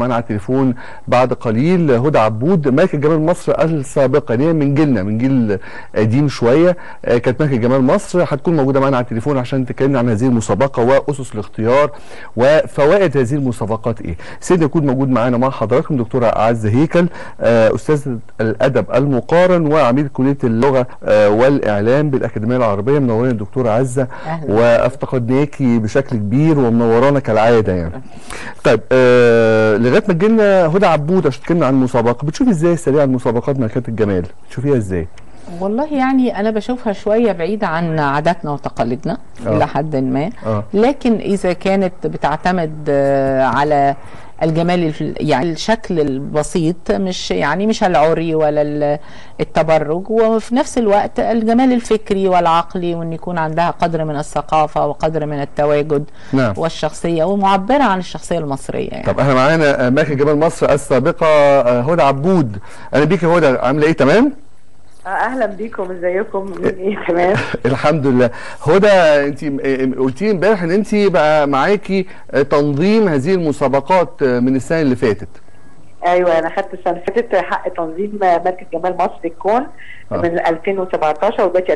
معنا على التليفون بعد قليل هدى عبود ملكة جمال مصر السابقة اللي هي من جيلنا من جيل قديم شوية آه، كانت ملكة جمال مصر هتكون موجودة معنا على التليفون عشان تكلمنا عن هذه المسابقة وأسس الاختيار وفوائد هذه المسابقات إيه سيدنا يكون موجود معنا مع حضراتكم دكتورة أعز هيكل آه، أستاذة الأدب المقارن وعميد كلية اللغة آه، والإعلام بالأكاديمية العربية منورين الدكتورة عزة أهلا. وافتقدناكي بشكل كبير ومنورانا كالعادة يعني طيب آه لغايه ما تجيلنا هدى عبود عشان تتكلمنا عن المسابقه بتشوفي ازاي سريع المسابقات ملكات الجمال بتشوفيها ازاي والله يعني انا بشوفها شويه بعيده عن عاداتنا وتقاليدنا آه. الى حد ما اه لكن اذا كانت بتعتمد آه، على الجمال الف- يعني الشكل البسيط مش يعني مش العري ولا ال- التبرج وفي نفس الوقت الجمال الفكري والعقلي وان يكون عندها قدر من الثقافه وقدر من التواجد نعم والشخصيه ومعبره عن الشخصيه المصريه يعني. طب احنا معانا آه، ملكه جمال مصر السابقه آه، هدى عبود انا بيكي هدى عامله ايه تمام آه، اهلا بيكم ازيكم مين ايه تمام الحمد لله هدى انت قلتي لي امبارح ان انت بقى معاكي آه، تنظيم هذه المسابقات آه، من السنه اللي فاتت ايوه انا خدت السنه اللي فاتت حق تنظيم مركز جمال مصر الكون آه. من 2017 ودلوقتي